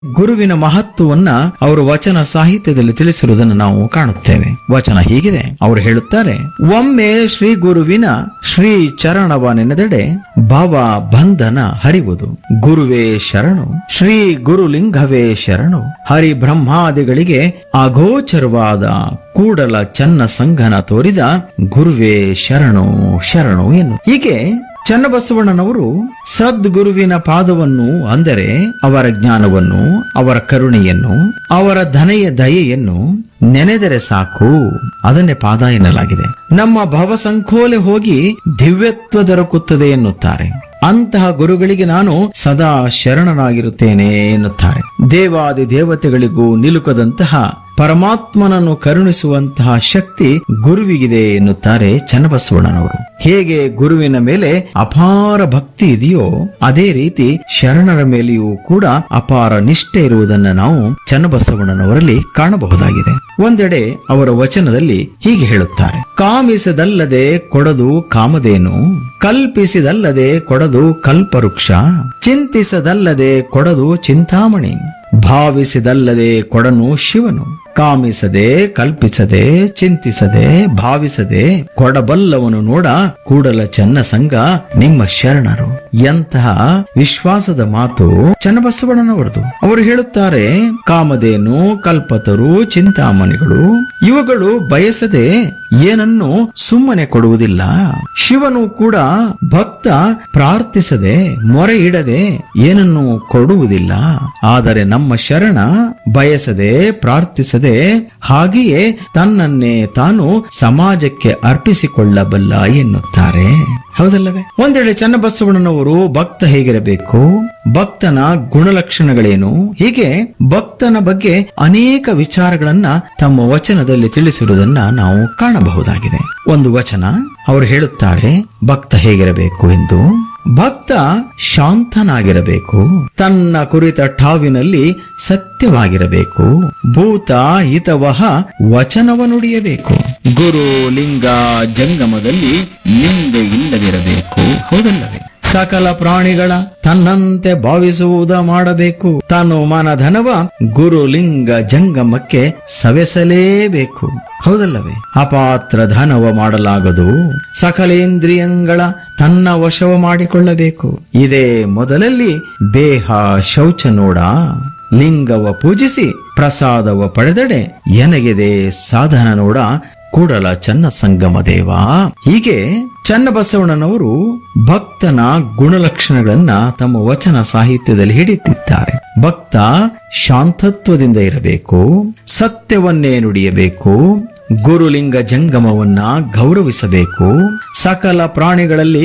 ಗುರುವಿನ ಮಹತ್ವವನ್ನ ಅವರು ವಚನ ಸಾಹಿತ್ಯದಲ್ಲಿ ತಿಳಿಸಿರುವುದನ್ನು ನಾವು ಕಾಣುತ್ತೇವೆ ವಚನ ಹೀಗಿದೆ ಅವರು ಹೇಳುತ್ತಾರೆ ಒಮ್ಮೆ ಶ್ರೀ ಗುರುವಿನ ಶ್ರೀ ಚರಣವ ನೆನೆದೆಡೆ ಭವ ಬಂಧನ ಹರಿವುದು ಗುರುವೇ ಶರಣು ಶ್ರೀ ಗುರುಲಿಂಗವೇ ಶರಣು ಹರಿ ಬ್ರಹ್ಮಾದಿಗಳಿಗೆ ಅಗೋಚರವಾದ ಕೂಡಲ ಚನ್ನ ಸಂಘನ ತೋರಿದ ಗುರುವೇ ಶರಣು ಶರಣು ಎನ್ನು ಹೀಗೆ ಚನ್ನಬಸವಣ್ಣನವರು ಸದ್ಗುರುವಿನ ಪಾದವನ್ನು ಅಂದರೆ ಅವರ ಜ್ಞಾನವನ್ನು ಅವರ ಕರುಣೆಯನ್ನು ಅವರ ಧನೆಯ ದಯೆಯನ್ನು ನೆನೆದರೆ ಸಾಕು ಅದನ್ನೇ ಪಾದ ಎನ್ನಲಾಗಿದೆ ನಮ್ಮ ಭವಸಂಕೋಲೆ ಹೋಗಿ ದಿವ್ಯತ್ವ ದೊರಕುತ್ತದೆ ಎನ್ನುತ್ತಾರೆ ಅಂತಹ ಗುರುಗಳಿಗೆ ನಾನು ಸದಾ ಶರಣನಾಗಿರುತ್ತೇನೆ ಎನ್ನುತ್ತಾರೆ ದೇವಾದಿ ದೇವತೆಗಳಿಗೂ ನಿಲುಕದಂತಹ ಪರಮಾತ್ಮನನ್ನು ಕರುಣಿಸುವಂತಹ ಶಕ್ತಿ ಗುರುವಿಗಿದೆ ಎನ್ನುತ್ತಾರೆ ಚನ್ನಬಸವಣ್ಣನವರು ಹೇಗೆ ಗುರುವಿನ ಮೇಲೆ ಅಪಾರ ಭಕ್ತಿ ಇದೆಯೋ ಅದೇ ರೀತಿ ಶರಣರ ಮೇಲೆಯೂ ಕೂಡ ಅಪಾರ ನಿಷ್ಠೆ ಇರುವುದನ್ನು ನಾವು ಚನ್ನಬಸವಣ್ಣನವರಲ್ಲಿ ಕಾಣಬಹುದಾಗಿದೆ ಒಂದೆಡೆ ಅವರ ವಚನದಲ್ಲಿ ಹೀಗೆ ಹೇಳುತ್ತಾರೆ ಕಾಮಿಸದಲ್ಲದೆ ಕೊಡದು ಕಾಮಧೇನು ಕಲ್ಪಿಸಿದಲ್ಲದೆ ಕೊಡದು ಕಲ್ಪವೃಕ್ಷ ಚಿಂತಿಸದಲ್ಲದೆ ಕೊಡದು ಚಿಂತಾಮಣಿ ಭಾವಿಸಿದಲ್ಲದೆ ಕೊಡನು ಶಿವನು ಕಾಮಿಸದೆ ಕಲ್ಪಿಸದೆ ಚಿಂತಿಸದೆ ಭಾವಿಸದೆ ಕೊಡಬಲ್ಲವನು ನೋಡ ಕೂಡಲ ಚನ್ನ ಸಂಘ ನಿಮ್ಮ ಶರಣರು ಎಂತಹ ವಿಶ್ವಾಸದ ಮಾತು ಚನ್ನಬಸವಣ್ಣನವರದು ಅವರು ಹೇಳುತ್ತಾರೆ ಕಾಮಧೇನು ಕಲ್ಪತರು ಚಿಂತಾಮಣಿಗಳು ಇವುಗಳು ಬಯಸದೆ ಏನನ್ನು ಸುಮ್ಮನೆ ಕೊಡುವುದಿಲ್ಲ ಶಿವನು ಕೂಡ ಭಕ್ತ ಪ್ರಾರ್ಥಿಸದೆ ಮೊರೆ ಇಡದೆ ಏನನ್ನು ಕೊಡುವುದಿಲ್ಲ ಆದರೆ ನಮ್ಮ ಶರಣ ಬಯಸದೆ ಪ್ರಾರ್ಥಿಸದೆ ಹಾಗೆಯೇ ತನ್ನನ್ನೇ ತಾನು ಸಮಾಜಕ್ಕೆ ಅರ್ಪಿಸಿಕೊಳ್ಳಬಲ್ಲ ಎನ್ನುತ್ತಾರೆ ಹೌದಲ್ಲವೇ ಒಂದೆಡೆ ಚನ್ನಬಸವಣ್ಣನವರು ಭಕ್ತ ಹೇಗಿರಬೇಕು ಭಕ್ತನ ಗುಣಲಕ್ಷಣಗಳೇನು ಹೀಗೆ ಭಕ್ತನ ಬಗ್ಗೆ ಅನೇಕ ವಿಚಾರಗಳನ್ನ ತಮ್ಮ ವಚನದಲ್ಲಿ ತಿಳಿಸಿರುವುದನ್ನ ನಾವು ಕಾಣಬಹುದಾಗಿದೆ ಒಂದು ವಚನ ಅವರು ಹೇಳುತ್ತಾರೆ ಭಕ್ತ ಹೇಗಿರಬೇಕು ಎಂದು ಭಕ್ತ ಶಾಂತನಾಗಿರಬೇಕು ತನ್ನ ಕುರಿತ ಠಾವಿನಲ್ಲಿ ಸತ್ಯವಾಗಿರಬೇಕು ಭೂತ ಹಿತವಹ ವಚನವ ನುಡಿಯಬೇಕು ಗುರು ಲಿಂಗ ಜಂಗಮದಲ್ಲಿ ನಿಂದೆ ಇಲ್ಲದಿರಬೇಕು ಹೌದಲ್ಲವೇ ಸಕಲ ಪ್ರಾಣಿಗಳ ತನ್ನಂತೆ ಭಾವಿಸುವುದ ಮಾಡಬೇಕು ತಾನು ಮನಧನವ ಗುರು ಲಿಂಗ ಜಂಗಮಕ್ಕೆ ಸವೆಸಲೇಬೇಕು ಹೌದಲ್ಲವೇ ಅಪಾತ್ರ ಧನವ ಮಾಡಲಾಗದು ಸಕಲೇಂದ್ರಿಯಂಗಳ ತನ್ನ ವಶವ ಮಾಡಿಕೊಳ್ಳಬೇಕು ಇದೇ ಮೊದಲಲ್ಲಿ ಬೇಹ ಶೌಚ ನೋಡ ಲಿಂಗವ ಪೂಜಿಸಿ ಪ್ರಸಾದವ ಪಡೆದಡೆ ಎನಗಿದೆ ಸಾಧನ ನೋಡ ಕೂಡಲ ಚನ್ನ ಸಂಗಮ ದೇವ ಹೀಗೆ ಚನ್ನಬಸವಣ್ಣನವರು ಭಕ್ತನ ಗುಣಲಕ್ಷಣಗಳನ್ನ ತಮ್ಮ ವಚನ ಸಾಹಿತ್ಯದಲ್ಲಿ ಹಿಡಿದಿದ್ದಾರೆ ಭಕ್ತ ಶಾಂತತ್ವದಿಂದ ಇರಬೇಕು ಸತ್ಯವನ್ನೇ ನುಡಿಯಬೇಕು ಗುರುಲಿಂಗ ಜಂಗಮವನ್ನ ಗೌರವಿಸಬೇಕು ಸಕಲ ಪ್ರಾಣಿಗಳಲ್ಲಿ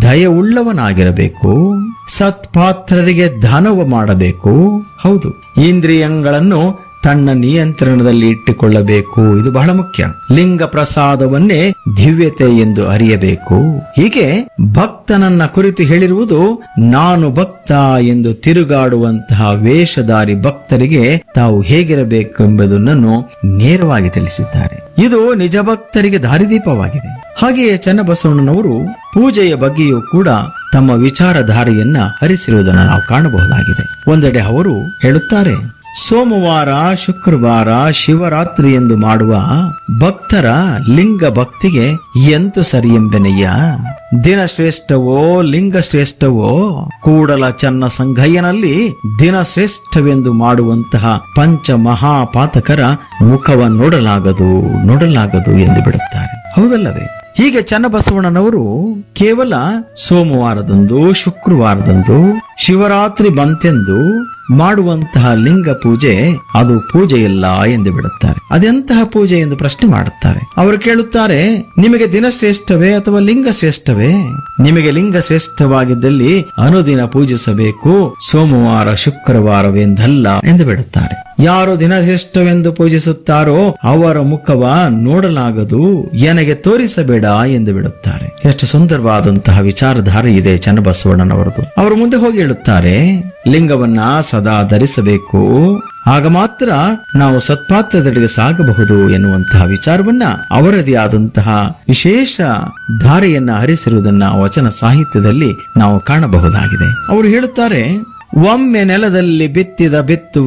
ದಯವುಳ್ಳವನಾಗಿರಬೇಕು ಸತ್ಪಾತ್ರರಿಗೆ ದಾನವ ಮಾಡಬೇಕು ಹೌದು ಇಂದ್ರಿಯಗಳನ್ನು ತನ್ನ ನಿಯಂತ್ರಣದಲ್ಲಿ ಇಟ್ಟುಕೊಳ್ಳಬೇಕು ಇದು ಬಹಳ ಮುಖ್ಯ ಲಿಂಗ ಪ್ರಸಾದವನ್ನೇ ದಿವ್ಯತೆ ಎಂದು ಅರಿಯಬೇಕು ಹೀಗೆ ಭಕ್ತನನ್ನ ಕುರಿತು ಹೇಳಿರುವುದು ನಾನು ಭಕ್ತ ಎಂದು ತಿರುಗಾಡುವಂತಹ ವೇಷಧಾರಿ ಭಕ್ತರಿಗೆ ತಾವು ಹೇಗಿರಬೇಕು ಎಂಬುದನ್ನು ನೇರವಾಗಿ ತಿಳಿಸಿದ್ದಾರೆ ಇದು ನಿಜ ಭಕ್ತರಿಗೆ ದಾರಿದೀಪವಾಗಿದೆ ಹಾಗೆಯೇ ಚನ್ನಬಸವಣ್ಣನವರು ಪೂಜೆಯ ಬಗ್ಗೆಯೂ ಕೂಡ ತಮ್ಮ ವಿಚಾರಧಾರೆಯನ್ನ ಹರಿಸಿರುವುದನ್ನು ನಾವು ಕಾಣಬಹುದಾಗಿದೆ ಒಂದೆಡೆ ಅವರು ಹೇಳುತ್ತಾರೆ ಸೋಮವಾರ ಶುಕ್ರವಾರ ಶಿವರಾತ್ರಿ ಎಂದು ಮಾಡುವ ಭಕ್ತರ ಲಿಂಗ ಭಕ್ತಿಗೆ ಎಂತು ಸರಿ ಎಂಬೆನೆಯ್ಯ ದಿನ ಶ್ರೇಷ್ಠವೋ ಲಿಂಗ ಶ್ರೇಷ್ಠವೋ ಕೂಡಲ ಚನ್ನ ಸಂಘಯ್ಯನಲ್ಲಿ ದಿನ ಶ್ರೇಷ್ಠವೆಂದು ಮಾಡುವಂತಹ ಪಂಚ ಮಹಾಪಾತಕರ ಮುಖವ ನೋಡಲಾಗದು ನೋಡಲಾಗದು ಎಂದು ಬಿಡುತ್ತಾರೆ ಹೌದಲ್ಲವೇ ಹೀಗೆ ಚನ್ನಬಸವಣ್ಣನವರು ಕೇವಲ ಸೋಮವಾರದಂದು ಶುಕ್ರವಾರದಂದು ಶಿವರಾತ್ರಿ ಬಂತೆಂದು ಮಾಡುವಂತಹ ಲಿಂಗ ಪೂಜೆ ಅದು ಪೂಜೆಯಲ್ಲ ಎಂದು ಬಿಡುತ್ತಾರೆ ಅದೆಂತಹ ಪೂಜೆ ಎಂದು ಪ್ರಶ್ನೆ ಮಾಡುತ್ತಾರೆ ಅವರು ಕೇಳುತ್ತಾರೆ ನಿಮಗೆ ದಿನ ಶ್ರೇಷ್ಠವೇ ಅಥವಾ ಲಿಂಗ ಶ್ರೇಷ್ಠವೇ ನಿಮಗೆ ಲಿಂಗ ಶ್ರೇಷ್ಠವಾಗಿದ್ದಲ್ಲಿ ಅನುದಿನ ಪೂಜಿಸಬೇಕು ಸೋಮವಾರ ಶುಕ್ರವಾರವೆಂದಲ್ಲ ಎಂದು ಬಿಡುತ್ತಾರೆ ಯಾರು ದಿನ ಶ್ರೇಷ್ಠವೆಂದು ಪೂಜಿಸುತ್ತಾರೋ ಅವರ ಮುಖವ ನೋಡಲಾಗದು ನನಗೆ ತೋರಿಸಬೇಡ ಎಂದು ಬಿಡುತ್ತಾರೆ ಎಷ್ಟು ಸುಂದರವಾದಂತಹ ವಿಚಾರಧಾರೆ ಇದೆ ಚನ್ನಬಸವಣ್ಣನವರದು ಅವರು ಮುಂದೆ ಹೋಗಿ ಹೇಳುತ್ತಾರೆ ಲಿಂಗವನ್ನ ಸದಾ ಧರಿಸಬೇಕು ಆಗ ಮಾತ್ರ ನಾವು ಸತ್ಪಾತ್ರದೆಡೆಗೆ ಸಾಗಬಹುದು ಎನ್ನುವಂತಹ ವಿಚಾರವನ್ನ ಅವರದೇ ಆದಂತಹ ವಿಶೇಷ ಧಾರೆಯನ್ನ ಹರಿಸಿರುವುದನ್ನ ವಚನ ಸಾಹಿತ್ಯದಲ್ಲಿ ನಾವು ಕಾಣಬಹುದಾಗಿದೆ ಅವರು ಹೇಳುತ್ತಾರೆ ಒಮ್ಮೆ ನೆಲದಲ್ಲಿ ಬಿತ್ತಿದ ಬಿತ್ತುವ